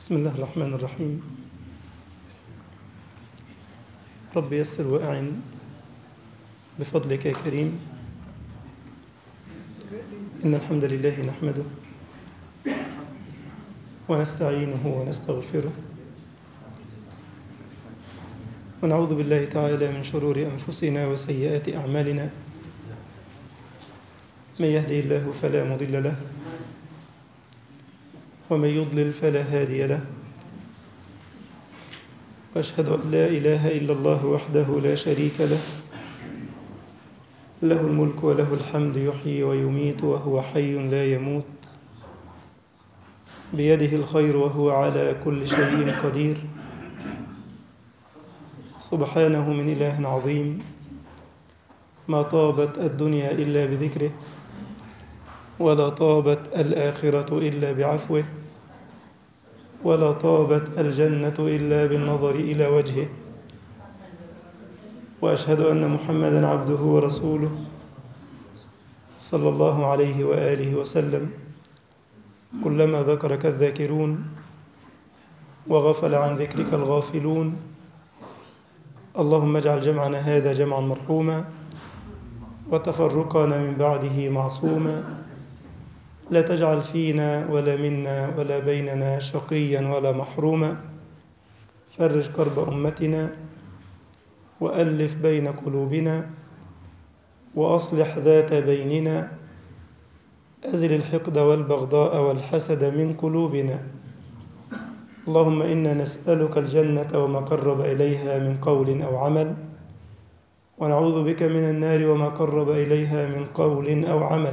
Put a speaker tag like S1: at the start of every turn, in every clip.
S1: بسم الله الرحمن الرحيم رب يسر وأعن بفضلك يا كريم إن الحمد لله نحمده ونستعينه ونستغفره ونعوذ بالله تعالى من شرور أنفسنا وسيئات أعمالنا من يهدي الله فلا مضل له ومن يضلل فلا هادي له واشهد ان لا اله الا الله وحده لا شريك له له الملك وله الحمد يحيي ويميت وهو حي لا يموت بيده الخير وهو على كل شيء قدير سبحانه من اله عظيم ما طابت الدنيا الا بذكره ولا طابت الآخرة إلا بعفوه ولا طابت الجنة إلا بالنظر إلى وجهه وأشهد أن محمدا عبده ورسوله صلى الله عليه وآله وسلم كلما ذكرك الذاكرون وغفل عن ذكرك الغافلون اللهم اجعل جمعنا هذا جمعا مرحوما وتفرقنا من بعده معصوما لا تجعل فينا ولا منا ولا بيننا شقيا ولا محروما فرج كرب أمتنا وألف بين قلوبنا وأصلح ذات بيننا أزل الحقد والبغضاء والحسد من قلوبنا اللهم إنا نسألك الجنة وما قرب إليها من قول أو عمل ونعوذ بك من النار وما قرب إليها من قول أو عمل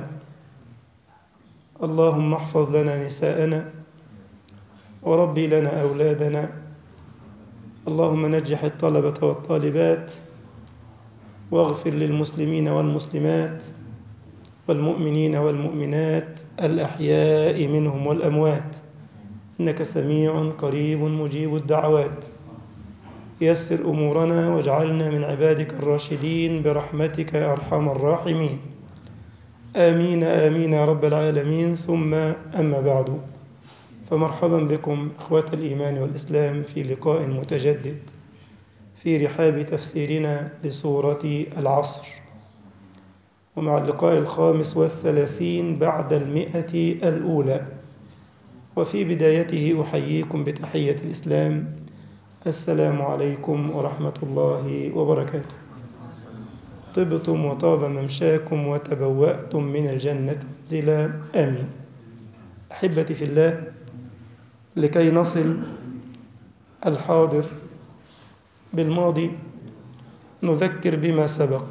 S1: اللهم احفظ لنا نساءنا وربي لنا أولادنا اللهم نجح الطلبة والطالبات واغفر للمسلمين والمسلمات والمؤمنين والمؤمنات الأحياء منهم والأموات إنك سميع قريب مجيب الدعوات يسر أمورنا واجعلنا من عبادك الراشدين برحمتك يا أرحم الراحمين آمين آمين يا رب العالمين ثم أما بعد فمرحبا بكم إخوة الإيمان والإسلام في لقاء متجدد في رحاب تفسيرنا لسورة العصر ومع اللقاء الخامس والثلاثين بعد المئة الأولى وفي بدايته أحييكم بتحية الإسلام السلام عليكم ورحمة الله وبركاته طبتم وطاب ممشاكم وتبوأتم من الجنة منزلا آمين أحبتي في الله لكي نصل الحاضر بالماضي نذكر بما سبق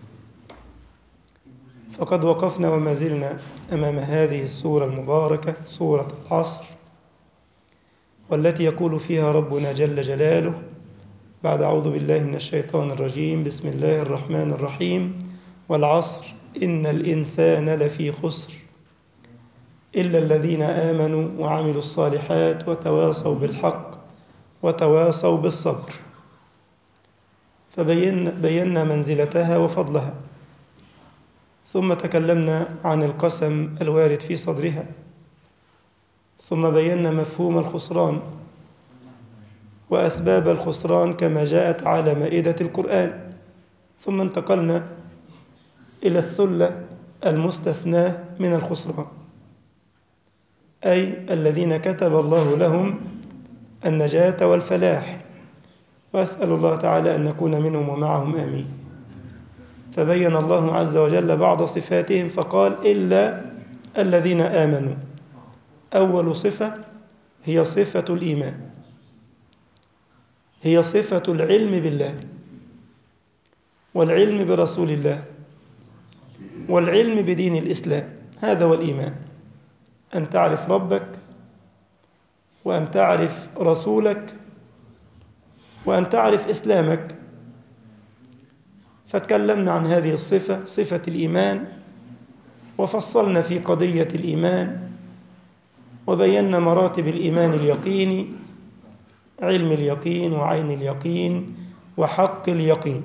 S1: فقد وقفنا وما زلنا أمام هذه السورة المباركة سورة العصر والتي يقول فيها ربنا جل جلاله بعد أعوذ بالله من الشيطان الرجيم بسم الله الرحمن الرحيم والعصر إن الإنسان لفي خسر إلا الذين آمنوا وعملوا الصالحات وتواصوا بالحق وتواصوا بالصبر فبين بينا منزلتها وفضلها ثم تكلمنا عن القسم الوارد في صدرها ثم بينا مفهوم الخسران وأسباب الخسران كما جاءت على مائدة القرآن ثم انتقلنا إلى الثلة المستثناة من الخسران أي الذين كتب الله لهم النجاة والفلاح وأسأل الله تعالى أن نكون منهم ومعهم آمين فبين الله عز وجل بعض صفاتهم فقال إلا الذين آمنوا أول صفة هي صفة الإيمان هي صفة العلم بالله والعلم برسول الله والعلم بدين الإسلام هذا هو الإيمان أن تعرف ربك وأن تعرف رسولك وأن تعرف إسلامك فتكلمنا عن هذه الصفة صفة الإيمان وفصلنا في قضية الإيمان وبينا مراتب الإيمان اليقيني علم اليقين وعين اليقين وحق اليقين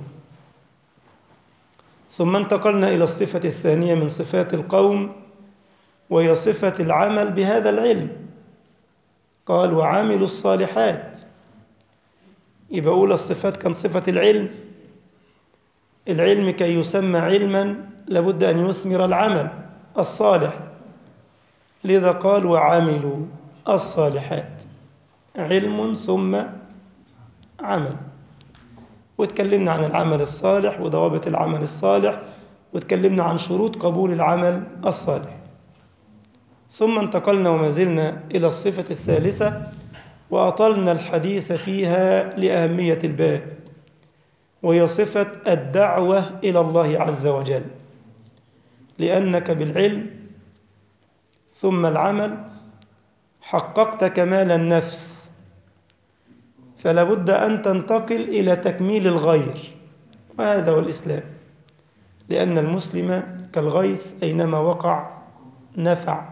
S1: ثم انتقلنا إلى الصفة الثانية من صفات القوم وهي صفة العمل بهذا العلم قال وعاملوا الصالحات يبقى أولى الصفات كان صفة العلم العلم كي يسمى علما لابد أن يثمر العمل الصالح لذا قال وعملوا الصالحات علم ثم عمل وتكلمنا عن العمل الصالح وضوابط العمل الصالح وتكلمنا عن شروط قبول العمل الصالح ثم انتقلنا وما زلنا إلى الصفة الثالثة وأطلنا الحديث فيها لأهمية الباب وهي صفة الدعوة إلى الله عز وجل لأنك بالعلم ثم العمل حققت كمال النفس فلا بد أن تنتقل إلى تكميل الغير وهذا هو الإسلام لأن المسلم كالغيث أينما وقع نفع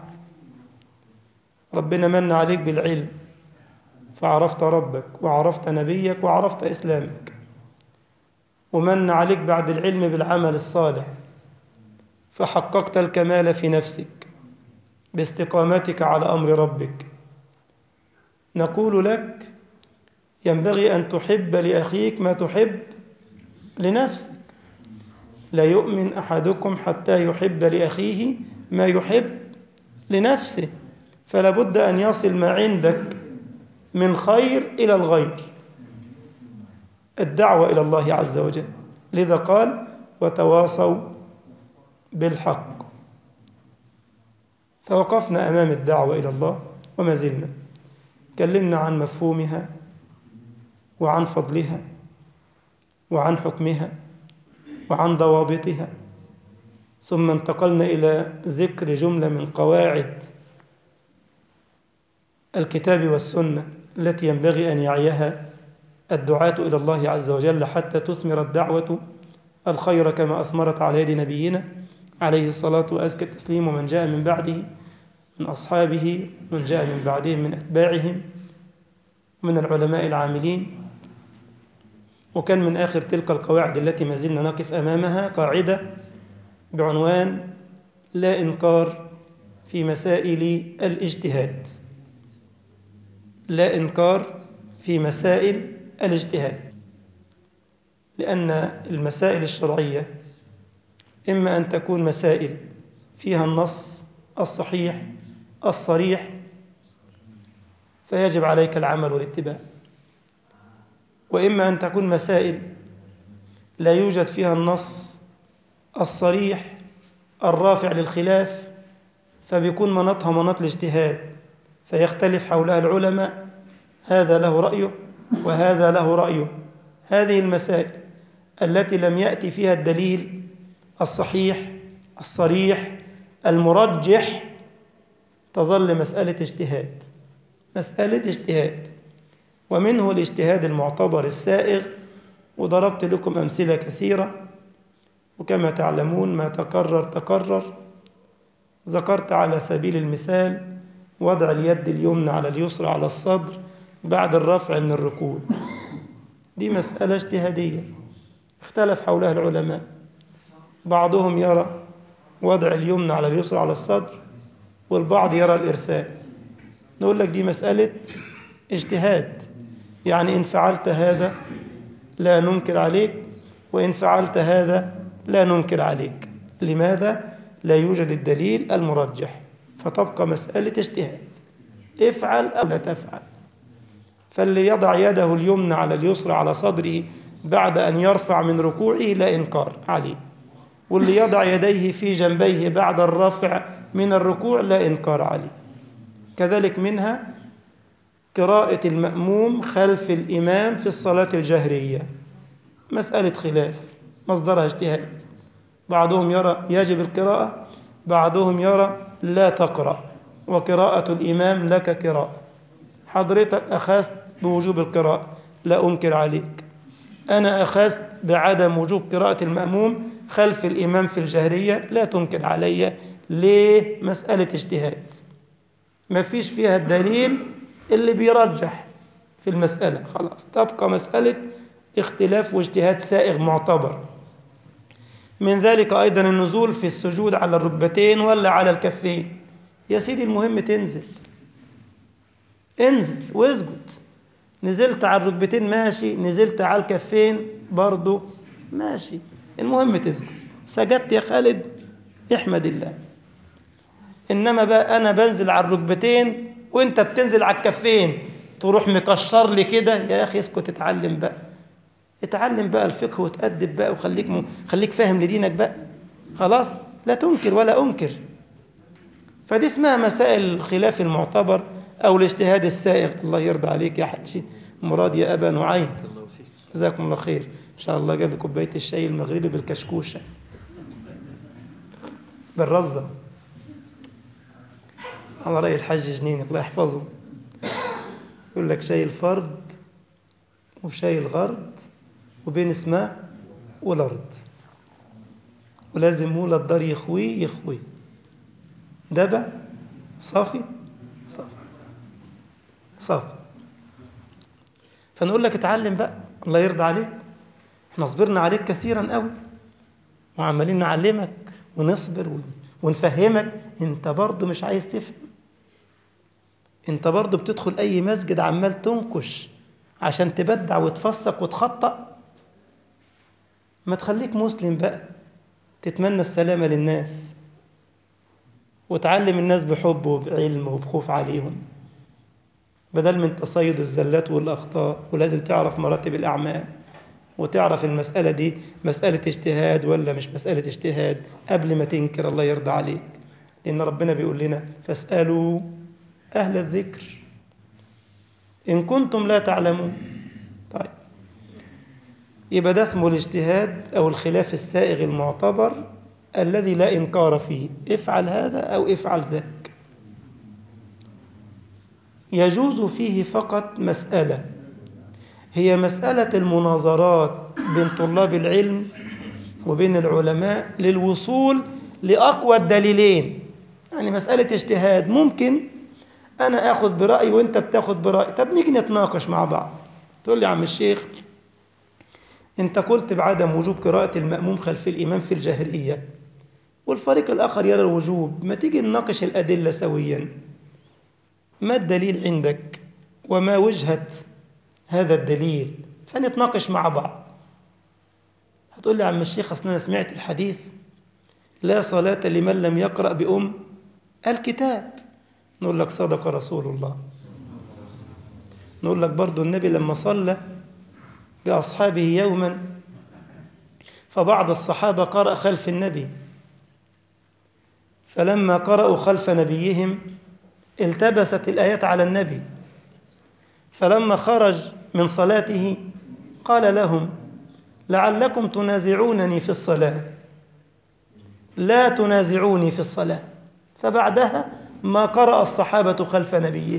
S1: ربنا من عليك بالعلم فعرفت ربك وعرفت نبيك وعرفت إسلامك ومن عليك بعد العلم بالعمل الصالح فحققت الكمال في نفسك باستقامتك على أمر ربك نقول لك ينبغي أن تحب لأخيك ما تحب لنفسك لا يؤمن أحدكم حتى يحب لأخيه ما يحب لنفسه فلا بد أن يصل ما عندك من خير إلى الغير الدعوة إلى الله عز وجل لذا قال وتواصوا بالحق فوقفنا أمام الدعوة إلى الله وما زلنا تكلمنا عن مفهومها وعن فضلها وعن حكمها وعن ضوابطها ثم انتقلنا إلى ذكر جملة من قواعد الكتاب والسنة التي ينبغي أن يعيها الدعاة إلى الله عز وجل حتى تثمر الدعوة الخير كما أثمرت على يد نبينا عليه الصلاة وأزكى التسليم ومن جاء من بعده من أصحابه ومن جاء من بعدهم من أتباعهم من العلماء العاملين وكان من آخر تلك القواعد التي ما زلنا نقف أمامها قاعدة بعنوان لا إنكار في مسائل الاجتهاد لا إنكار في مسائل الاجتهاد لأن المسائل الشرعية إما أن تكون مسائل فيها النص الصحيح الصريح فيجب عليك العمل والاتباع وإما أن تكون مسائل لا يوجد فيها النص الصريح الرافع للخلاف فبيكون مناطها مناط الاجتهاد فيختلف حولها العلماء هذا له رأيه وهذا له رأيه هذه المسائل التي لم يأتي فيها الدليل الصحيح الصريح المرجح تظل مسألة اجتهاد مسألة اجتهاد ومنه الاجتهاد المعتبر السائغ وضربت لكم أمثلة كثيرة وكما تعلمون ما تكرر تكرر ذكرت على سبيل المثال وضع اليد اليمنى على اليسرى على الصدر بعد الرفع من الركوع دي مسألة اجتهادية اختلف حولها العلماء بعضهم يرى وضع اليمنى على اليسرى على الصدر والبعض يرى الإرسال نقول لك دي مسألة اجتهاد يعني إن فعلت هذا لا ننكر عليك وإن فعلت هذا لا ننكر عليك لماذا؟ لا يوجد الدليل المرجح فتبقى مسألة اجتهاد افعل أو لا تفعل فاللي يضع يده اليمنى على اليسرى على صدره بعد أن يرفع من ركوعه لا إنكار عليه واللي يضع يديه في جنبيه بعد الرفع من الركوع لا إنكار عليه كذلك منها قراءة المأموم خلف الإمام في الصلاة الجهرية مسألة خلاف مصدرها اجتهاد بعضهم يرى يجب القراءة بعضهم يرى لا تقرأ وقراءة الإمام لك قراءة حضرتك أخذت بوجوب القراءة لا أنكر عليك أنا أخذت بعدم وجوب قراءة المأموم خلف الإمام في الجهرية لا تنكر علي ليه مسألة اجتهاد ما فيش فيها الدليل اللي بيرجح في المسألة خلاص تبقى مسألة اختلاف واجتهاد سائغ معتبر من ذلك أيضا النزول في السجود على الركبتين ولا على الكفين يا سيدي المهم تنزل انزل واسجد نزلت على الركبتين ماشي نزلت على الكفين برضه ماشي المهم تسجد سجدت يا خالد احمد الله انما بقى انا بنزل على الركبتين وانت بتنزل على الكفين تروح مكشر لي كده يا اخي اسكت اتعلم بقى اتعلم بقى الفقه وتأدب بقى وخليك م... خليك فاهم لدينك بقى خلاص لا تنكر ولا انكر فدي اسمها مسائل الخلاف المعتبر او الاجتهاد السائغ الله يرضى عليك يا حجي مراد يا ابا نعيم جزاكم الله خير ان شاء الله جاب كوبايه الشاي المغربي بالكشكوشه بالرزه على رأي الحاج جنين الله يحفظه يقول لك شاي الفرد وشاي الغرد وبين اسماء والأرض ولازم مولى الدار يخويه يخويه دبع صافي صافي صافي فنقول لك اتعلم بقى الله يرضى عليك احنا صبرنا عليك كثيرا قوي وعمالين نعلمك ونصبر ونفهمك انت برضه مش عايز تفهم انت برضه بتدخل اي مسجد عمال تنكش عشان تبدع وتفسق وتخطأ ما تخليك مسلم بقى تتمنى السلامة للناس وتعلم الناس بحب وبعلم وبخوف عليهم بدل من تصيد الزلات والأخطاء ولازم تعرف مراتب الأعمال وتعرف المسألة دي مسألة اجتهاد ولا مش مسألة اجتهاد قبل ما تنكر الله يرضى عليك لأن ربنا بيقول لنا فاسألوا أهل الذكر إن كنتم لا تعلمون طيب يبقى ده اسمه الاجتهاد أو الخلاف السائغ المعتبر الذي لا إنكار فيه افعل هذا أو افعل ذاك يجوز فيه فقط مسألة هي مسألة المناظرات بين طلاب العلم وبين العلماء للوصول لأقوى الدليلين يعني مسألة اجتهاد ممكن أنا أخذ برأي وأنت بتاخذ برأي طب نيجي نتناقش مع بعض تقول لي يا عم الشيخ أنت قلت بعدم وجوب قراءة المأموم خلف الإمام في الجهرية والفريق الآخر يرى الوجوب ما تيجي نناقش الأدلة سويا ما الدليل عندك وما وجهة هذا الدليل فنتناقش مع بعض هتقول لي يا عم الشيخ أصل أنا سمعت الحديث لا صلاة لمن لم يقرأ بأم الكتاب نقول لك صدق رسول الله نقول لك برضو النبي لما صلى بأصحابه يوما فبعض الصحابة قرأ خلف النبي فلما قرأوا خلف نبيهم التبست الآيات على النبي فلما خرج من صلاته قال لهم لعلكم تنازعونني في الصلاة لا تنازعوني في الصلاة فبعدها ما قرأ الصحابة خلف نبيه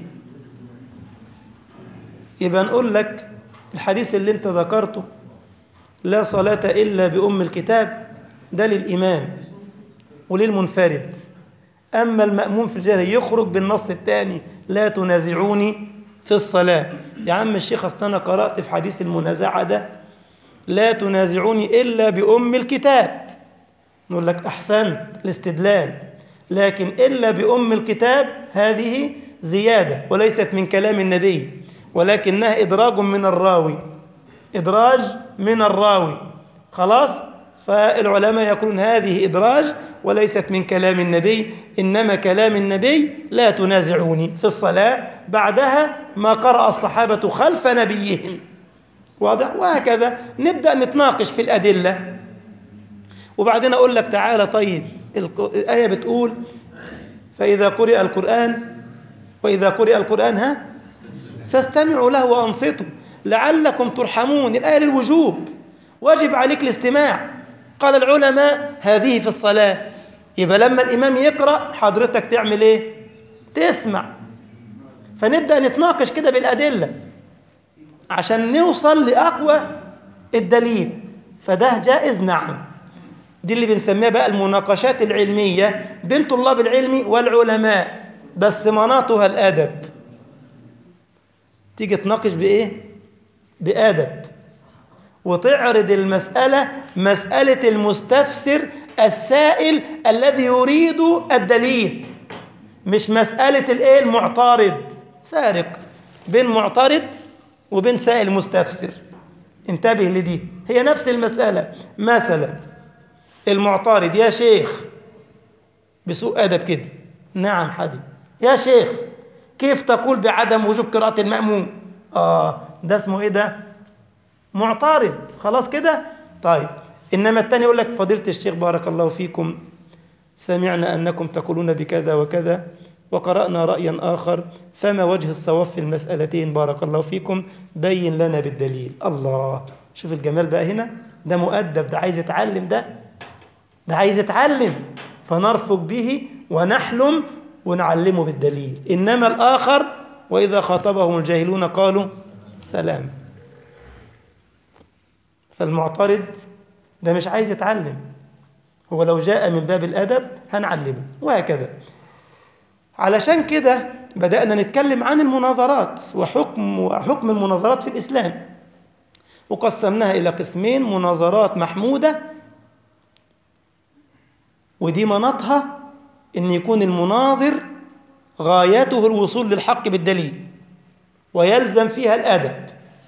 S1: يبقى نقول لك الحديث اللي انت ذكرته لا صلاة إلا بأم الكتاب ده للإمام وللمنفرد أما المأموم في الجهر يخرج بالنص الثاني لا تنازعوني في الصلاة يا عم الشيخ أصل أنا قرأت في حديث المنازعة ده لا تنازعوني إلا بأم الكتاب نقول لك أحسنت الاستدلال لكن إلا بأم الكتاب هذه زيادة وليست من كلام النبي ولكنها إدراج من الراوي إدراج من الراوي خلاص فالعلماء يقولون هذه إدراج وليست من كلام النبي إنما كلام النبي لا تنازعوني في الصلاة بعدها ما قرأ الصحابة خلف نبيهم واضح وهكذا نبدأ نتناقش في الأدلة وبعدين أقول لك تعالى طيب الآية بتقول فإذا قرئ القرآن وإذا قرئ القرآن ها فاستمعوا له وأنصتوا لعلكم ترحمون الآية للوجوب واجب عليك الاستماع قال العلماء هذه في الصلاة يبقى لما الإمام يقرأ حضرتك تعمل إيه تسمع فنبدأ نتناقش كده بالأدلة عشان نوصل لأقوى الدليل فده جائز نعم دي اللي بنسميها بقى المناقشات العلمية بين طلاب العلم والعلماء بس مناطها الأدب تيجي تناقش بإيه بأدب وتعرض المسألة مسألة المستفسر السائل الذي يريد الدليل مش مسألة الايه المعترض فارق بين معترض وبين سائل مستفسر انتبه لدي هي نفس المسألة مثلا المعترض يا شيخ بسوء أدب كده نعم حدي يا شيخ كيف تقول بعدم وجوب قراءة المأموم آه ده اسمه إيه ده معترض خلاص كده طيب إنما الثاني يقول لك فضيلة الشيخ بارك الله فيكم سمعنا أنكم تقولون بكذا وكذا وقرأنا رأيا آخر فما وجه الصواب في المسألتين بارك الله فيكم بين لنا بالدليل الله شوف الجمال بقى هنا ده مؤدب ده عايز يتعلم ده ده عايز يتعلم فنرفق به ونحلم ونعلمه بالدليل إنما الآخر وإذا خاطبهم الجاهلون قالوا سلام فالمعترض ده مش عايز يتعلم هو لو جاء من باب الأدب هنعلمه وهكذا علشان كده بدأنا نتكلم عن المناظرات وحكم وحكم المناظرات في الإسلام وقسمناها إلى قسمين مناظرات محمودة ودي مناطها أن يكون المناظر غايته الوصول للحق بالدليل ويلزم فيها الأدب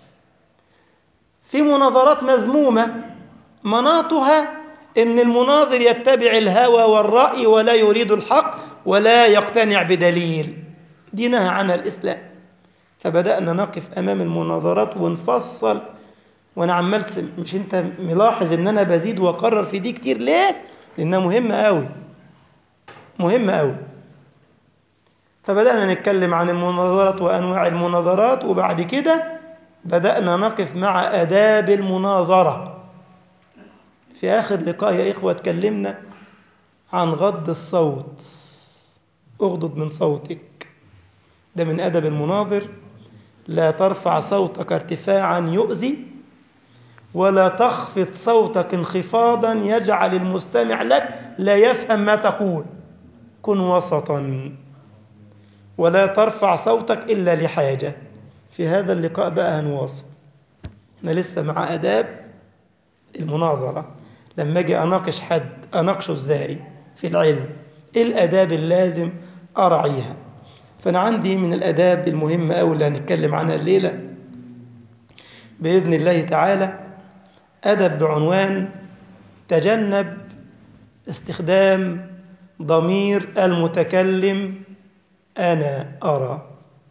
S1: في مناظرات مذمومة مناطها أن المناظر يتبع الهوى والرأي ولا يريد الحق ولا يقتنع بدليل دي نهى عنها الإسلام فبدأنا نقف أمام المناظرات ونفصل وأنا عمال مش أنت ملاحظ أن أنا بزيد وأقرر في دي كتير ليه؟ لأنها مهمة أوي مهمة أوي فبدأنا نتكلم عن المناظرات وأنواع المناظرات وبعد كده بدأنا نقف مع آداب المناظرة في آخر لقاء يا إخوة اتكلمنا عن غض الصوت اغضض من صوتك ده من أدب المناظر لا ترفع صوتك ارتفاعا يؤذي ولا تخفض صوتك انخفاضا يجعل المستمع لك لا يفهم ما تقول كن وسطا ولا ترفع صوتك إلا لحاجة في هذا اللقاء بقى هنواصل احنا لسه مع أداب المناظرة لما أجي أناقش حد أناقشه إزاي في العلم إيه الأداب اللازم أراعيها فأنا عندي من الأداب المهمة أوي اللي هنتكلم عنها الليلة بإذن الله تعالى أدب بعنوان تجنب استخدام ضمير المتكلم أنا أرى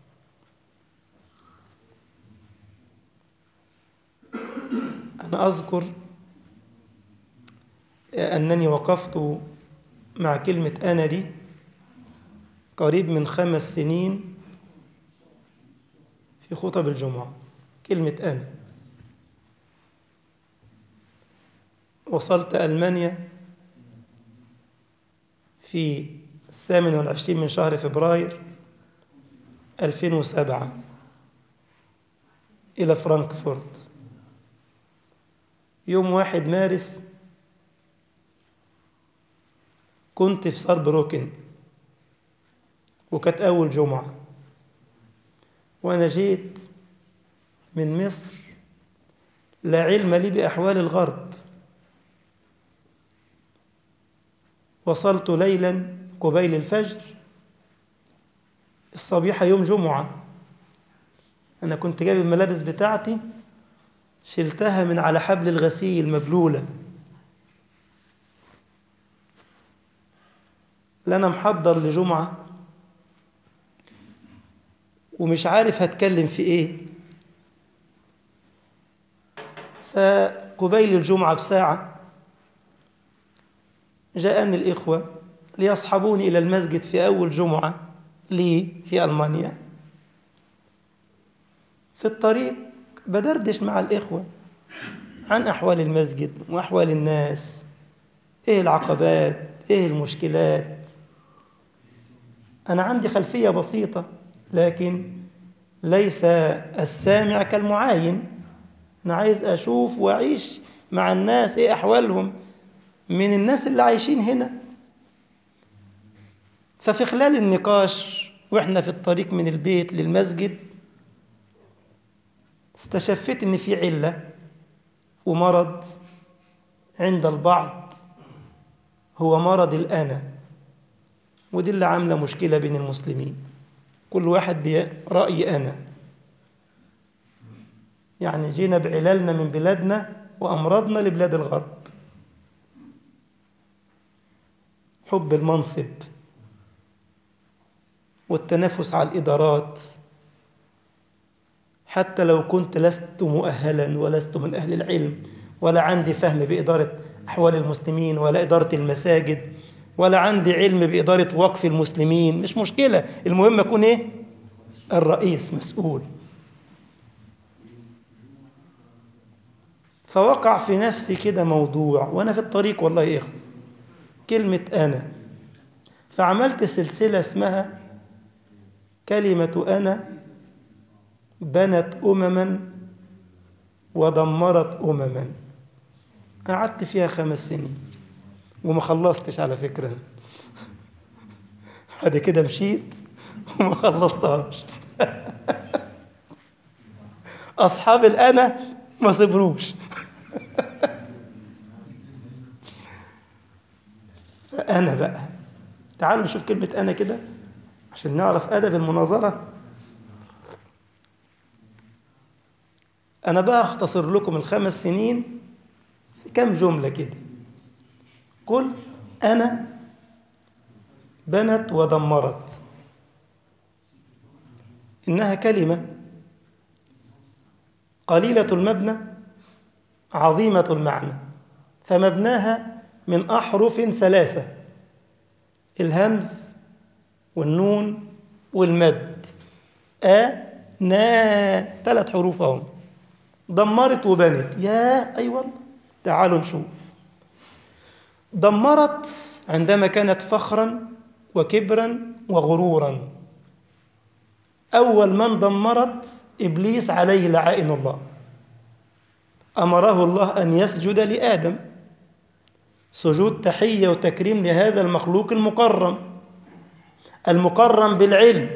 S1: أنا أذكر أنني وقفت مع كلمة أنا دي قريب من خمس سنين في خطب الجمعة كلمة أنا وصلت ألمانيا في الثامن والعشرين من شهر فبراير 2007 إلى فرانكفورت يوم واحد مارس كنت في ساربروكن وكانت أول جمعة وأنا جيت من مصر لا علم لي بأحوال الغرب وصلت ليلا قبيل الفجر الصبيحة يوم جمعة أنا كنت جايب الملابس بتاعتي شلتها من على حبل الغسيل مبلولة لا أنا محضر لجمعة ومش عارف هتكلم في إيه فقبيل الجمعة بساعة جاءني الإخوة ليصحبوني إلى المسجد في أول جمعة لي في ألمانيا في الطريق بدردش مع الإخوة عن أحوال المسجد وأحوال الناس إيه العقبات إيه المشكلات أنا عندي خلفية بسيطة لكن ليس السامع كالمعاين أنا عايز أشوف وأعيش مع الناس إيه أحوالهم من الناس اللي عايشين هنا ففي خلال النقاش وإحنا في الطريق من البيت للمسجد استشفيت إن في علة ومرض عند البعض هو مرض الأنا ودي اللي عاملة مشكلة بين المسلمين كل واحد برأي أنا يعني جينا بعلالنا من بلادنا وأمراضنا لبلاد الغرب حب المنصب والتنافس على الإدارات حتى لو كنت لست مؤهلا ولست من أهل العلم ولا عندي فهم بإدارة أحوال المسلمين ولا إدارة المساجد ولا عندي علم بإدارة وقف المسلمين مش مشكلة المهم أكون إيه الرئيس مسؤول فوقع في نفسي كده موضوع وأنا في الطريق والله يا إخوة كلمة أنا فعملت سلسلة اسمها كلمة أنا بنت أمما ودمرت أمما قعدت فيها خمس سنين وما خلصتش على فكرة بعد كده مشيت وما خلصتهاش أصحاب الأنا ما صبروش فأنا بقى تعالوا نشوف كلمة أنا كده عشان نعرف أدب المناظرة أنا بقى أختصر لكم الخمس سنين في كم جملة كده قل أنا بنت ودمرت إنها كلمة قليلة المبنى عظيمة المعنى فمبناها من أحرف ثلاثة الهمز والنون والمد أ نا ثلاث حروف اهم دمرت وبنت يا أيوة تعالوا نشوف دمرت عندما كانت فخرا وكبرا وغرورا أول من دمرت إبليس عليه لعائن الله أمره الله أن يسجد لآدم سجود تحية وتكريم لهذا المخلوق المكرم المكرم بالعلم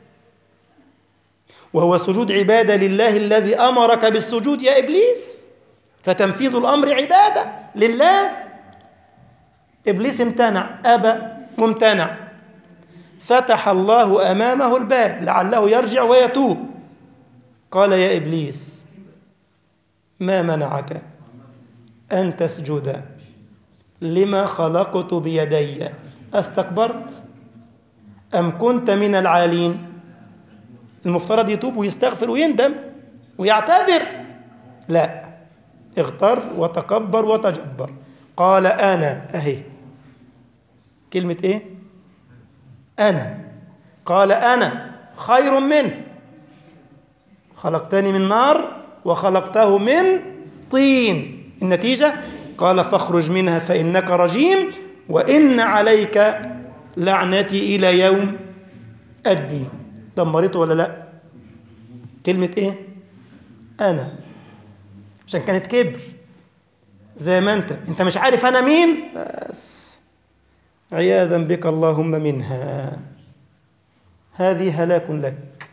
S1: وهو سجود عبادة لله الذي أمرك بالسجود يا إبليس فتنفيذ الأمر عبادة لله إبليس امتنع أبى ممتنع فتح الله أمامه الباب لعله يرجع ويتوب قال يا إبليس ما منعك أن تسجد لما خلقت بيدي استكبرت أم كنت من العالين المفترض يتوب ويستغفر ويندم ويعتذر لا اغتر وتكبر وتجبر قال أنا أهي كلمة إيه أنا قال أنا خير منه خلقتني من نار وخلقته من طين النتيجة قال فاخرج منها فإنك رجيم وإن عليك لعنتي إلى يوم الدين دمرته ولا لا كلمة إيه أنا عشان كانت كبر زي ما أنت أنت مش عارف أنا مين بس عياذا بك اللهم منها هذه هلاك لك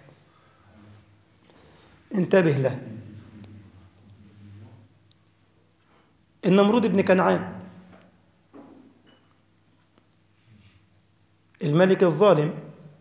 S1: انتبه له النمرود بن كنعان الملك الظالم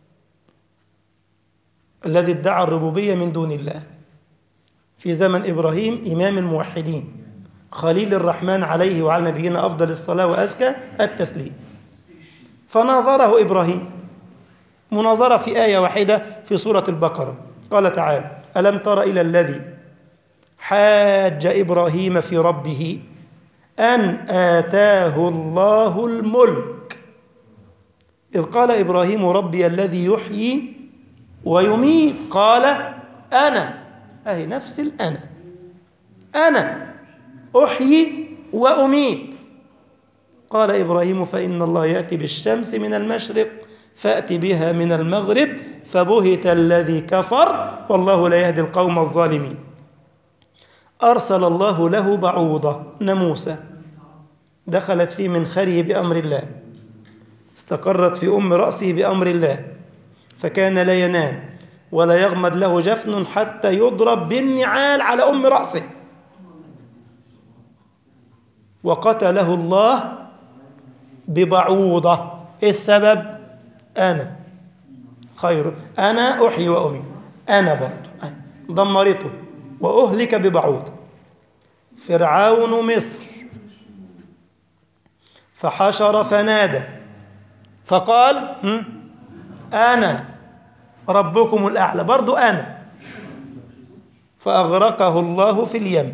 S1: الذي ادعى الربوبية من دون الله في زمن إبراهيم إمام الموحدين خليل الرحمن عليه وعلى نبينا أفضل الصلاة وأزكى التسليم فناظره إبراهيم مناظرة في آية واحدة في سورة البقرة قال تعالى ألم تر إلى الذي حاج إبراهيم في ربه أن آتاه الله الملك إذ قال إبراهيم ربي الذي يحيي ويميت قال أنا أهي نفس الأنا أنا أحيي وأميت قال إبراهيم فإن الله يأتي بالشمس من المشرق فأت بها من المغرب فبهت الذي كفر والله لا يهدي القوم الظالمين أرسل الله له بعوضة نموسة دخلت في منخره بأمر الله استقرت في أم رأسه بأمر الله فكان لا ينام ولا يغمد له جفن حتى يضرب بالنعال على أم رأسه وقتله الله ببعوضة إيه السبب أنا خير أنا أحيي وأميت أنا برضو أنا. دمرته وأهلك ببعوض فرعون مصر فحشر فنادى فقال هم؟ أنا ربكم الأعلى برضو أنا فأغرقه الله في اليم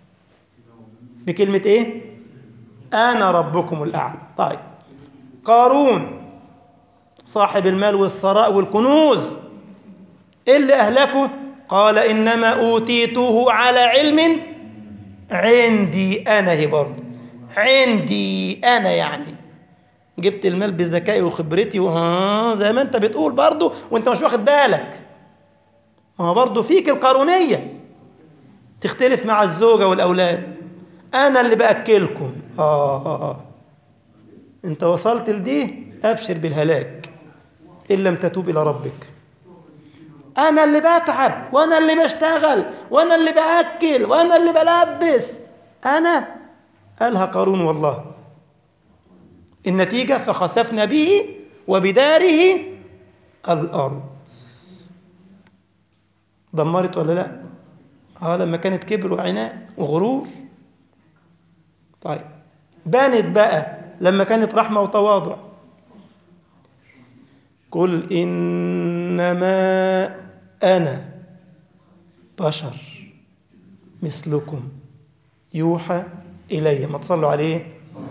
S1: بكلمة إيه؟ أنا ربكم الأعلى طيب قارون صاحب المال والثراء والكنوز إيه اللي أهلكه؟ قال إنما أوتيته على علم عندي أنا هي برضه عندي أنا يعني جبت المال بذكائي وخبرتي وها زي ما انت بتقول برضه وانت مش واخد بالك ما هو برضه فيك القارونية تختلف مع الزوجة والأولاد أنا اللي بأكلكم آه, آه, آه. أنت وصلت لدي أبشر بالهلاك إن لم تتوب إلى ربك أنا اللي بتعب وأنا اللي بشتغل وأنا اللي بأكل وأنا اللي بلبس أنا قالها قارون والله النتيجة فخسفنا به وبداره الأرض دمرت ولا لا اه لما كانت كبر وعناء وغرور طيب بانت بقى لما كانت رحمة وتواضع قل إنما أنا بشر مثلكم يوحى إلي ما تصلوا عليه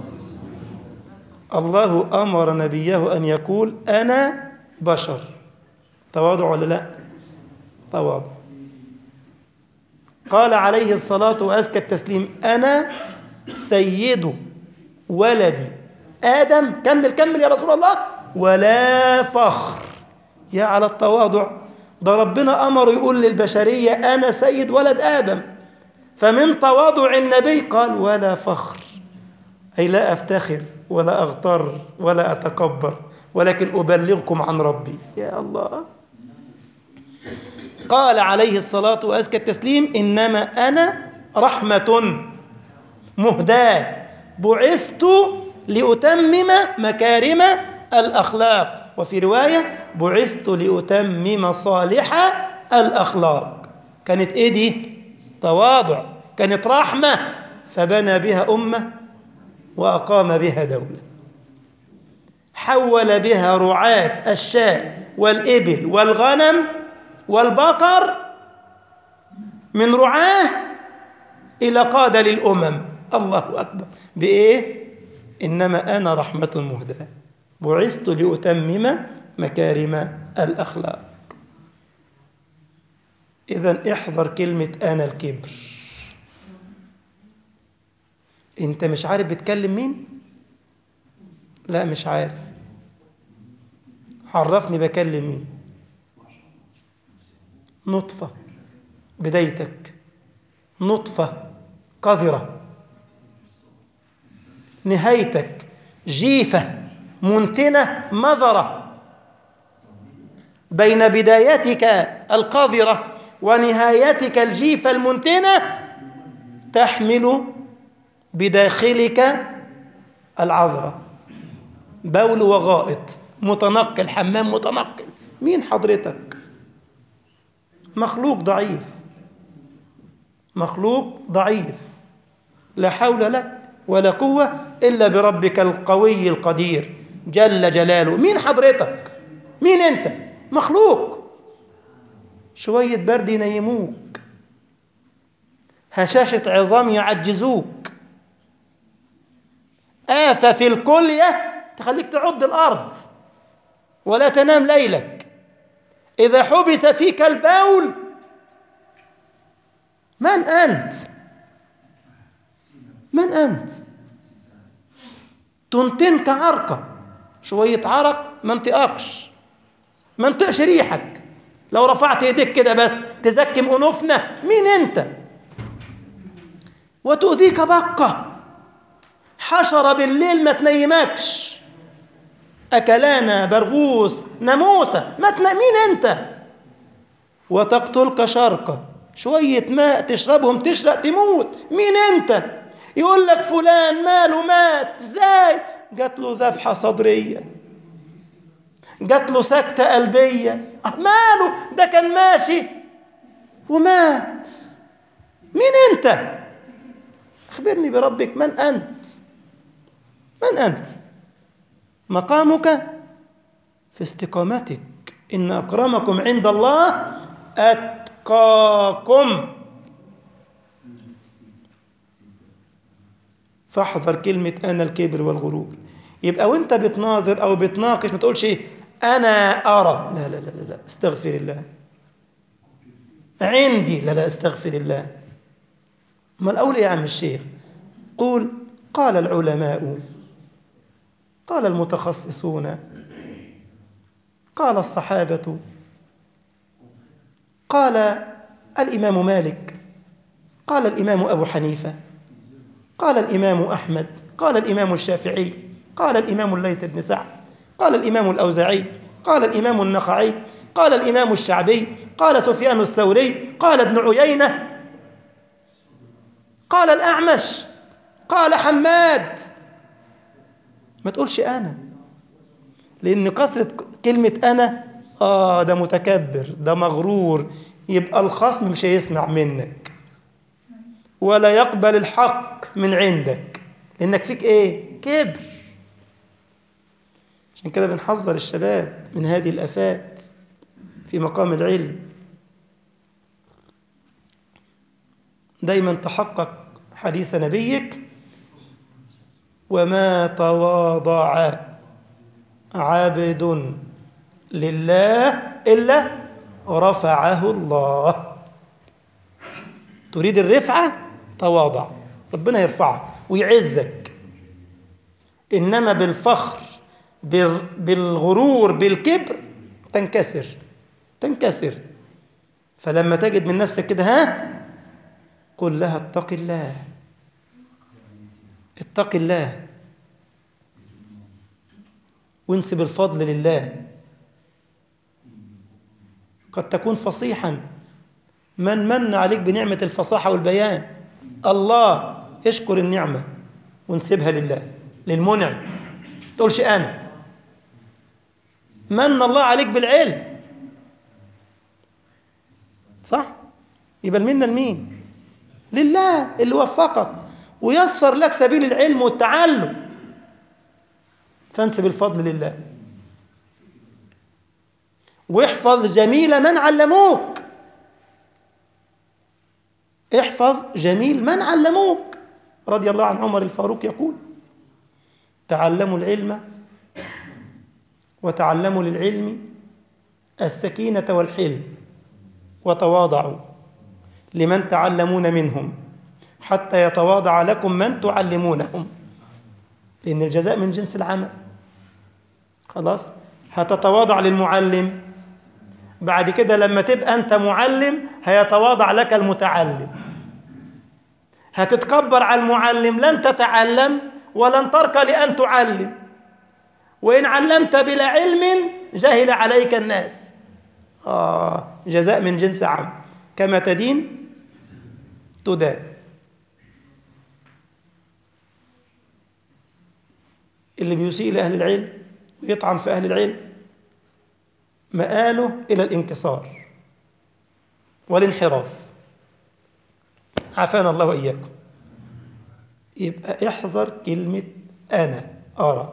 S1: الله أمر نبيه أن يقول أنا بشر تواضع ولا لا تواضع قال عليه الصلاة وأزكى التسليم أنا سيد ولدي آدم كمل كمل يا رسول الله ولا فخر يا على التواضع ده ربنا أمر يقول للبشرية أنا سيد ولد آدم فمن تواضع النبي قال ولا فخر أي لا أفتخر ولا أغتر ولا أتكبر ولكن أبلغكم عن ربي يا الله قال عليه الصلاة وأزكى التسليم إنما أنا رحمة مهداة بعثت لأتمم مكارم الأخلاق وفي رواية بعثت لأتمم صالح الأخلاق كانت إيه دي؟ تواضع كانت رحمة فبنى بها أمة وأقام بها دولة حول بها رعاة الشاء والإبل والغنم والبقر من رعاه إلى قادة للأمم الله أكبر بإيه؟ إنما أنا رحمة مهداة بعثت لأتمم مكارم الأخلاق إذا احذر كلمة أنا الكبر أنت مش عارف بتكلم مين؟ لا مش عارف عرفني بكلم مين نطفة بدايتك نطفة قذرة نهايتك جيفة منتنة مذرة بين بدايتك القذرة ونهايتك الجيفة المنتنة تحمل بداخلك العذرة بول وغائط متنقل حمام متنقل مين حضرتك مخلوق ضعيف مخلوق ضعيف لا حول لك ولا قوة إلا بربك القوي القدير جل جلاله مين حضرتك مين أنت مخلوق شوية برد ينيموك هشاشة عظام يعجزوك آفة في الكلية تخليك تعض الأرض ولا تنام ليلك إذا حبس فيك البول من أنت من أنت تنتنك عرقة شوية عرق ما انتقاكش ما انتقش ريحك لو رفعت ايديك كده بس تزكم أنوفنا مين أنت وتؤذيك بقة حشرة بالليل ما تنيمكش أكلانا برغوث ناموسة ما تنا... مين أنت وتقتلك شرقة شوية ماء تشربهم تشرق تموت مين أنت يقول لك فلان ماله مات ازاي جات له ذبحة صدرية جات له سكتة قلبية ماله ده كان ماشي ومات مين أنت أخبرني بربك من أنت من أنت مقامك في استقامتك إن أكرمكم عند الله أتقاكم فاحذر كلمة أنا الكبر والغرور يبقى وانت بتناظر أو بتناقش ما تقولش إيه أنا أرى لا لا لا لا, لا. استغفر الله عندي لا لا استغفر الله ما الأول إيه يا عم الشيخ قول قال العلماء قال المتخصصون قال الصحابة قال الإمام مالك قال الإمام أبو حنيفة قال الإمام أحمد قال الإمام الشافعي قال الإمام الليث بن سعد قال الإمام الأوزاعي قال الإمام النخعي قال الإمام الشعبي قال سفيان الثوري قال ابن عيينة قال الأعمش قال حماد ما تقولش أنا لأن كثرة كلمة أنا آه ده متكبر ده مغرور يبقى الخصم مش هيسمع منك ولا يقبل الحق من عندك لأنك فيك إيه؟ كبر عشان كده بنحذر الشباب من هذه الآفات في مقام العلم دايما تحقق حديث نبيك وما تواضع عبد لله إلا رفعه الله تريد الرفعة تواضع ربنا يرفعك ويعزك إنما بالفخر بالغرور بالكبر تنكسر تنكسر فلما تجد من نفسك كده ها قل لها اتق الله اتق الله وانسب الفضل لله قد تكون فصيحا من من عليك بنعمة الفصاحة والبيان الله اشكر النعمة وانسبها لله للمنعم تقولش أنا من الله عليك بالعلم صح يبقى المنة لمين لله اللي وفقك ويسر لك سبيل العلم والتعلم فانسب الفضل لله واحفظ جميل من علموك احفظ جميل من علموك رضي الله عن عمر الفاروق يقول تعلموا العلم وتعلموا للعلم السكينة والحلم وتواضعوا لمن تعلمون منهم حتى يتواضع لكم من تعلمونهم لأن الجزاء من جنس العمل خلاص هتتواضع للمعلم بعد كده لما تبقى أنت معلم هيتواضع لك المتعلم هتتكبر على المعلم لن تتعلم ولن ترك لأن تعلم وإن علمت بلا علم جهل عليك الناس آه جزاء من جنس عام كما تدين تدان اللي بيسيء لأهل العلم ويطعن في أهل العلم مآله إلى الانكسار والانحراف عافانا الله وإياكم يبقى احذر كلمة أنا أرى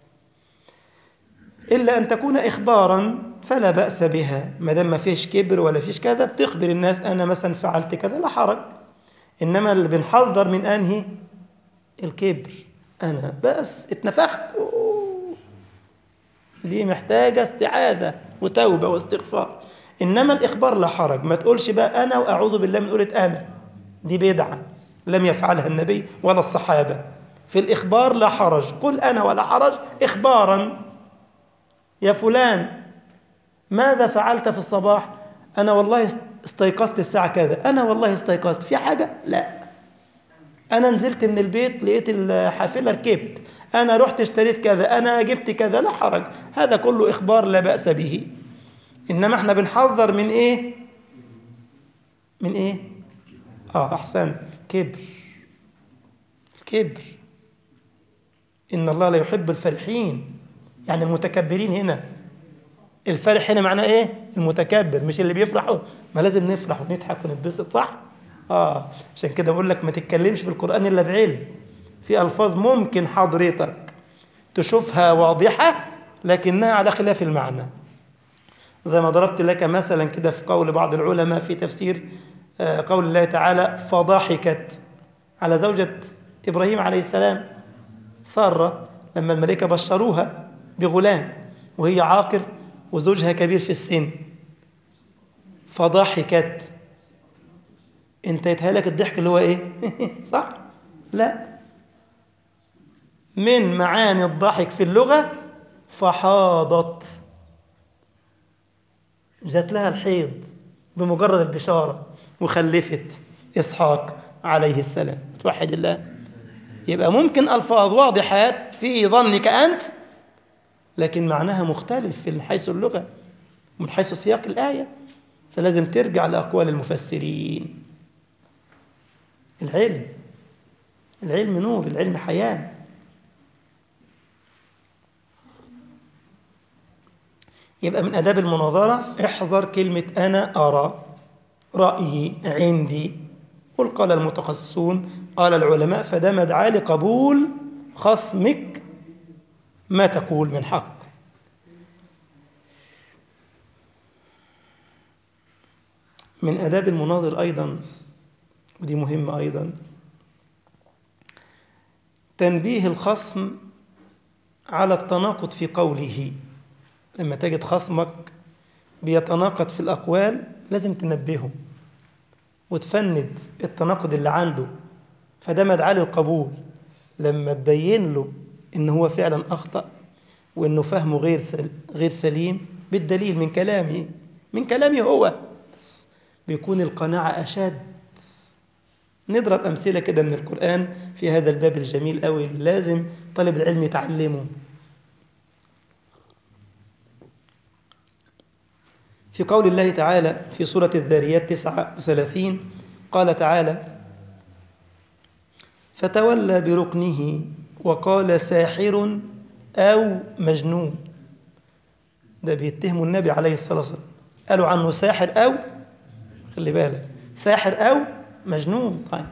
S1: إلا أن تكون إخبارا فلا بأس بها ما دام ما فيش كبر ولا فيش كذا بتخبر الناس أنا مثلا فعلت كذا لا حرج إنما اللي بنحذر من أنهي الكبر أنا بس اتنفخت أوه. دي محتاجة استعاذة وتوبة واستغفار إنما الإخبار لا حرج ما تقولش بقى أنا وأعوذ بالله من قولة أنا دي بدعة لم يفعلها النبي ولا الصحابة في الإخبار لا حرج قل أنا ولا حرج إخبارا يا فلان ماذا فعلت في الصباح أنا والله استيقظت الساعة كذا أنا والله استيقظت في حاجة لا أنا نزلت من البيت لقيت الحافلة ركبت أنا رحت اشتريت كذا أنا جبت كذا لا حرج هذا كله إخبار لا بأس به إنما احنا بنحذر من إيه من إيه آه أحسن كبر كبر إن الله لا يحب الفرحين يعني المتكبرين هنا الفرح هنا معناه إيه المتكبر مش اللي بيفرحوا ما لازم نفرح ونضحك ونتبسط صح آه عشان كده بقول لك ما تتكلمش في القرآن إلا بعلم في ألفاظ ممكن حضرتك تشوفها واضحة لكنها على خلاف المعنى زي ما ضربت لك مثلا كده في قول بعض العلماء في تفسير قول الله تعالى فضحكت على زوجة إبراهيم عليه السلام سارة لما الملائكة بشروها بغلام وهي عاقر وزوجها كبير في السن فضحكت انت يتهيألك الضحك اللي هو ايه صح لا من معاني الضحك في اللغة فحاضت جات لها الحيض بمجرد البشارة وخلفت إسحاق عليه السلام توحد الله يبقى ممكن ألفاظ واضحات في ظنك أنت لكن معناها مختلف من حيث اللغة من حيث سياق الآية فلازم ترجع لأقوال المفسرين العلم العلم نور العلم حياة يبقى من أداب المناظرة احذر كلمة أنا أرى رأيي عندي قل قال المتخصصون قال العلماء فده مدعاة لقبول خصمك ما تقول من حق من أداب المناظر أيضا ودي مهمة أيضا تنبيه الخصم على التناقض في قوله لما تجد خصمك بيتناقض في الأقوال لازم تنبهه وتفند التناقض اللي عنده فده مدعاة للقبول لما تبين له إن هو فعلا أخطأ وإنه فهمه غير غير سليم بالدليل من كلامه من كلامه هو بس بيكون القناعة أشد نضرب أمثلة كده من القرآن في هذا الباب الجميل قوي اللي لازم طالب العلم يتعلمه في قول الله تعالى في سورة الذاريات 39 قال تعالى فتولى بركنه وقال ساحر أو مجنون ده بيتهموا النبي عليه الصلاة والسلام قالوا عنه ساحر أو خلي بالك ساحر أو مجنون طيب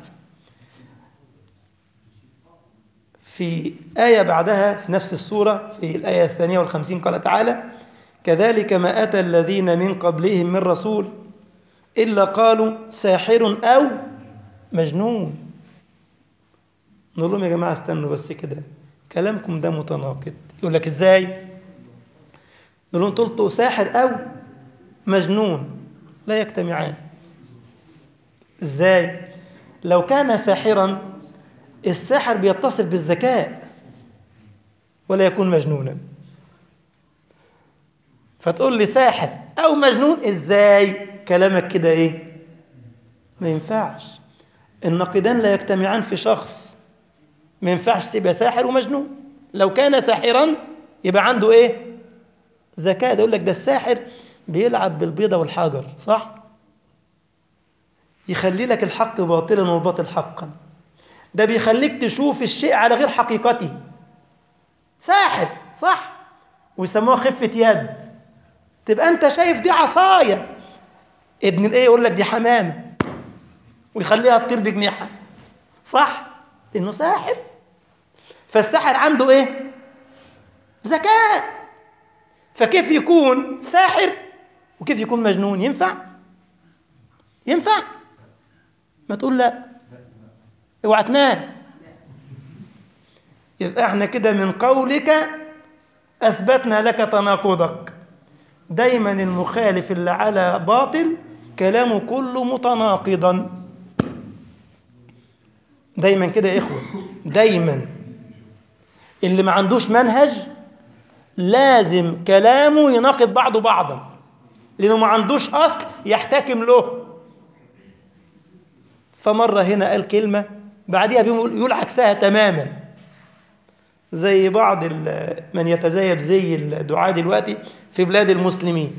S1: في آية بعدها في نفس السورة في الآية الثانية والخمسين قال تعالى كذلك ما أتى الذين من قبلهم من رسول إلا قالوا ساحر أو مجنون نقول لهم يا جماعة استنوا بس كده كلامكم ده متناقض يقول لك إزاي نقول لهم قلتوا ساحر أو مجنون لا يجتمعان إزاي لو كان ساحرا الساحر بيتصف بالذكاء ولا يكون مجنونا فتقول لي ساحر أو مجنون إزاي كلامك كده إيه ما ينفعش النقيضان لا يجتمعان في شخص ما ينفعش تبقى ساحر ومجنون لو كان ساحرا يبقى عنده إيه ذكاء ده يقول لك ده الساحر بيلعب بالبيضة والحجر صح يخلي لك الحق باطلا والباطل حقا ده بيخليك تشوف الشيء على غير حقيقته ساحر صح ويسموها خفة يد تبقى انت شايف دي عصاية ابن الايه يقول لك دي حمامة ويخليها تطير بجنيحها صح انه ساحر فالساحر عنده ايه ذكاء فكيف يكون ساحر وكيف يكون مجنون ينفع ينفع ما تقول لا اوعى تنام يبقى احنا كده من قولك اثبتنا لك تناقضك دايما المخالف اللي على باطل كلامه كله متناقضا دايما كده يا اخوه دايما اللي ما عندوش منهج لازم كلامه يناقض بعضه بعضا لانه ما عندوش اصل يحتكم له فمره هنا قال كلمه بعديها بيقول عكسها تماما زي بعض من يتزايب زي الدعاة دلوقتي في بلاد المسلمين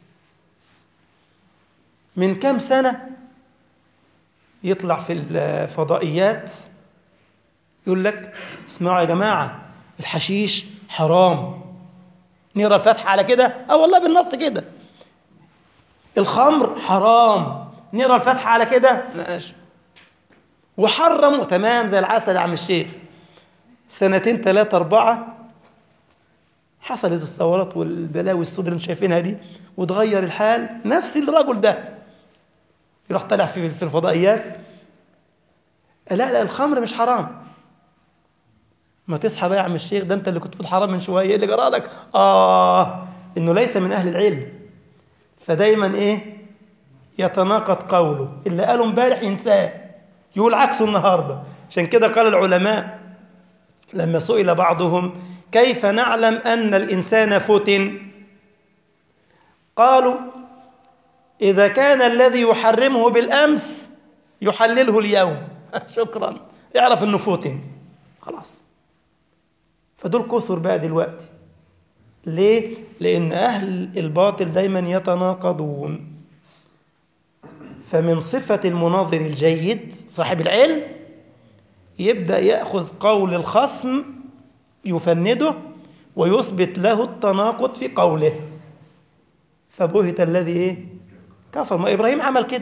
S1: من كام سنة يطلع في الفضائيات يقول لك اسمعوا يا جماعة الحشيش حرام نقرا الفاتحة على كده اه والله بالنص كده الخمر حرام نقرا الفاتحه على كده ماشي وحرموا تمام زي العسل يا عم الشيخ سنتين ثلاثة أربعة حصلت الثورات والبلاوي السوداء اللي انتم شايفينها دي وتغير الحال نفس الرجل ده يروح طالع في في الفضائيات لا لا الخمر مش حرام ما تصحى بقى يا عم الشيخ ده انت اللي كنت بتقول حرام من شويه ايه اللي جرى لك اه انه ليس من اهل العلم فدايما ايه يتناقض قوله اللي قاله امبارح ينساه يقول عكسه النهارده عشان كده قال العلماء لما سئل بعضهم كيف نعلم ان الانسان فتن قالوا اذا كان الذي يحرمه بالامس يحلله اليوم شكرا اعرف انه فتن خلاص فدول كثر بقى دلوقتي ليه لان اهل الباطل دايما يتناقضون فمن صفه المناظر الجيد صاحب العلم يبدا ياخذ قول الخصم يفنده ويثبت له التناقض في قوله فبهت الذي ايه كفر ما ابراهيم عمل كده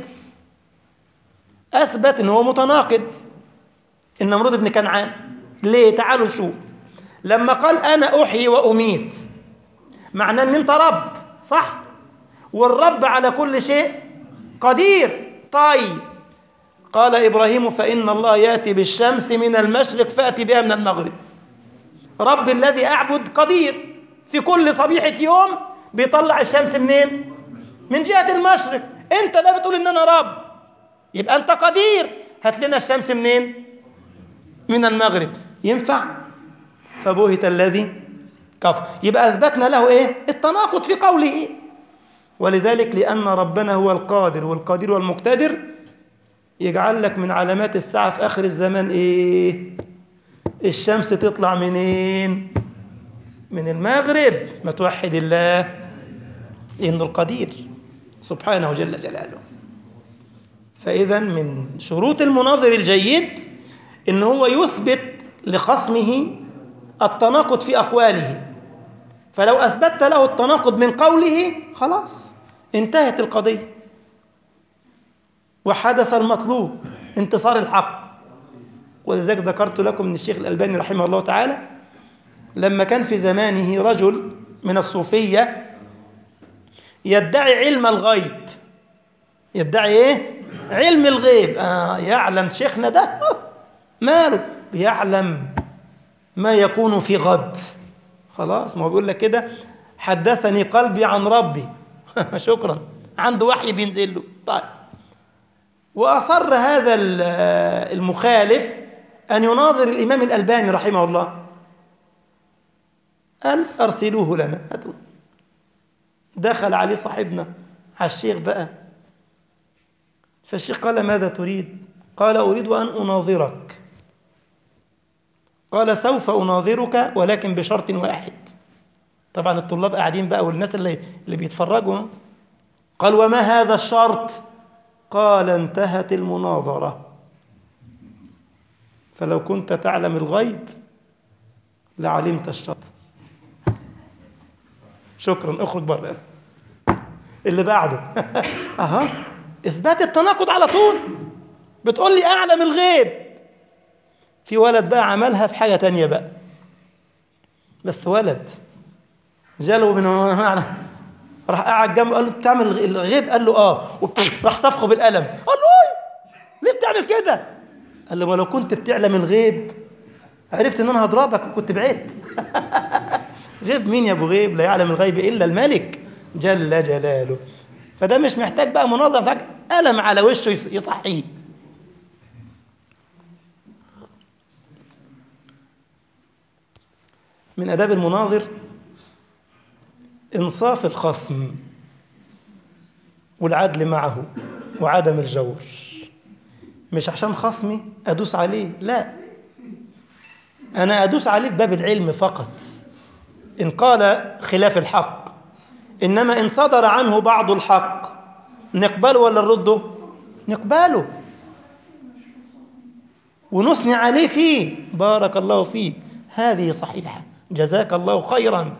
S1: اثبت ان هو متناقض النمرود بن كنعان ليه تعالوا شوف لما قال انا احيي واميت معناه ان انت رب صح والرب على كل شيء قدير طيب قال ابراهيم فان الله ياتي بالشمس من المشرق فاتي بها من المغرب رب الذي اعبد قدير في كل صبيحه يوم بيطلع الشمس منين من جهه المشرق انت بقى بتقول ان انا رب يبقى انت قدير هات لنا الشمس منين من المغرب ينفع فبهت الذي كفر يبقى اثبتنا له ايه التناقض في قوله إيه؟ ولذلك لان ربنا هو القادر والقدير والمقتدر يجعل لك من علامات الساعه في اخر الزمان ايه الشمس تطلع منين من المغرب ما توحد الله انه القدير سبحانه جل جلاله فاذا من شروط المناظر الجيد ان هو يثبت لخصمه التناقض في اقواله فلو اثبتت له التناقض من قوله خلاص انتهت القضيه وحدث المطلوب انتصار الحق ولذلك ذكرت لكم من الشيخ الألباني رحمه الله تعالى لما كان في زمانه رجل من الصوفية يدعي علم الغيب يدعي ايه علم الغيب آه يعلم شيخنا ده ماله بيعلم ما يكون في غد خلاص ما هو بيقول لك كده حدثني قلبي عن ربي شكرا عنده وحي بينزل له طيب وأصر هذا المخالف أن يناظر الإمام الألباني رحمه الله قال أرسلوه لنا هاتوا دخل عليه صاحبنا على الشيخ بقى فالشيخ قال ماذا تريد قال أريد أن أناظرك قال سوف أناظرك ولكن بشرط واحد طبعا الطلاب قاعدين بقى والناس اللي, اللي بيتفرجوا قال وما هذا الشرط قال انتهت المناظرة فلو كنت تعلم الغيب لعلمت الشرط شكرا اخرج بره اللي بعده اها اثبات التناقض على طول بتقول لي اعلم الغيب في ولد بقى عملها في حاجه تانية بقى بس ولد جاله من راح قعد جنبه قال له بتعمل الغيب قال له اه راح صفخه بالقلم قال له ايه ليه بتعمل كده قال له ما لو كنت بتعلم الغيب عرفت ان انا هضربك وكنت بعدت غيب مين يا ابو غيب لا يعلم الغيب الا الملك جل جلاله فده مش محتاج بقى مناظره محتاج قلم على وشه يصحيه من اداب المناظر انصاف الخصم والعدل معه وعدم الجور مش عشان خصمي ادوس عليه لا انا ادوس عليه بباب العلم فقط ان قال خلاف الحق انما ان صدر عنه بعض الحق نقبله ولا نرده نقبله ونثني عليه فيه بارك الله فيك هذه صحيحه جزاك الله خيرا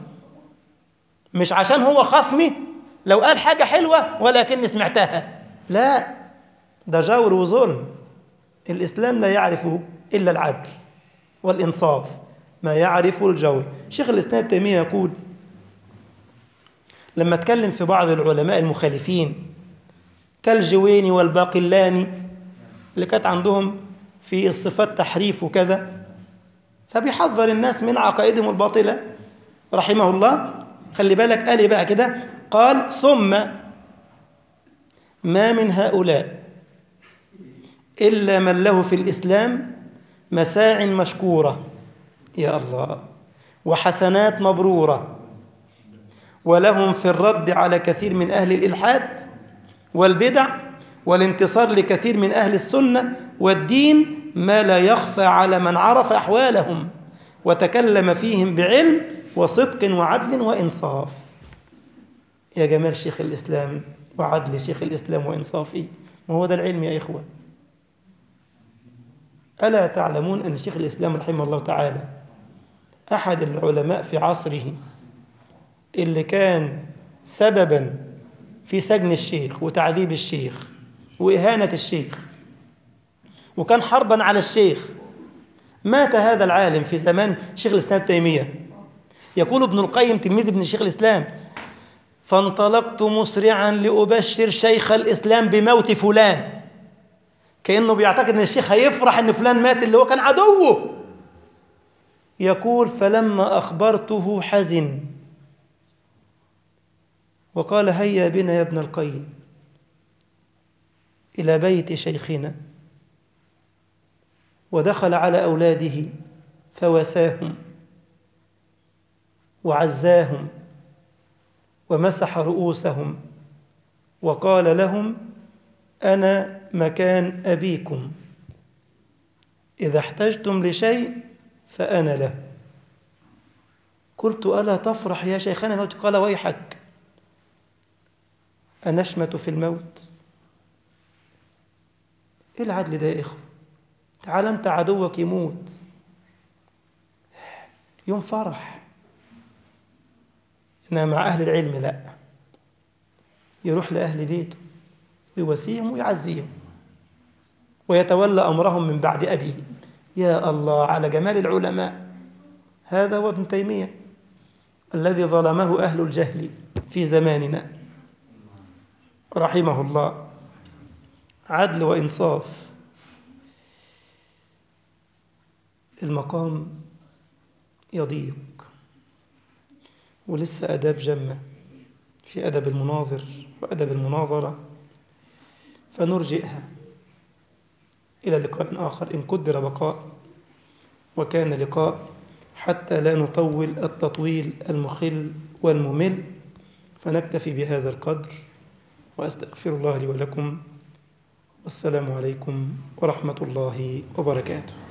S1: مش عشان هو خصمي لو قال حاجة حلوة ولكني سمعتها لا ده جور وظلم الإسلام لا يعرفه إلا العدل والإنصاف ما يعرف الجور شيخ الإسلام ابن تيمية يقول لما اتكلم في بعض العلماء المخالفين كالجويني والباقلاني اللي كانت عندهم في الصفات تحريف وكذا فبيحذر الناس من عقائدهم الباطلة رحمه الله خلي بالك قال بقى كده قال ثم ما من هؤلاء إلا من له في الإسلام مساع مشكورة يا الله وحسنات مبرورة ولهم في الرد على كثير من أهل الإلحاد والبدع والانتصار لكثير من أهل السنة والدين ما لا يخفى على من عرف أحوالهم وتكلم فيهم بعلم وصدق وعدل وإنصاف يا جمال شيخ الإسلام وعدل شيخ الإسلام وإنصافه ما هو ده العلم يا إخوة ألا تعلمون أن شيخ الإسلام رحمه الله تعالى أحد العلماء في عصره اللي كان سببا في سجن الشيخ وتعذيب الشيخ وإهانة الشيخ وكان حربا على الشيخ مات هذا العالم في زمان شيخ الإسلام تيمية يقول ابن القيم تلميذ ابن شيخ الإسلام فانطلقت مسرعا لأبشر شيخ الإسلام بموت فلان كأنه بيعتقد أن الشيخ هيفرح أن فلان مات اللي هو كان عدوه يقول فلما أخبرته حزن وقال هيا بنا يا ابن القيم إلى بيت شيخنا ودخل على أولاده فواساهم وعزاهم ومسح رؤوسهم وقال لهم أنا مكان أبيكم إذا احتجتم لشيء فأنا له قلت ألا تفرح يا شيخنا موت قال ويحك أنشمة في الموت إيه العدل ده يا إخوة تعال أنت عدوك يموت يوم فرح إنما مع أهل العلم لا يروح لأهل بيته ويواسيهم ويعزيهم ويتولى أمرهم من بعد أبيه يا الله على جمال العلماء هذا هو ابن تيمية الذي ظلمه أهل الجهل في زماننا رحمه الله عدل وإنصاف المقام يضيق ولسه أداب جمة في أدب المناظر وأدب المناظرة فنرجئها إلى لقاء آخر إن قدر بقاء وكان لقاء حتى لا نطول التطويل المخل والممل فنكتفي بهذا القدر وأستغفر الله لي ولكم والسلام عليكم ورحمة الله وبركاته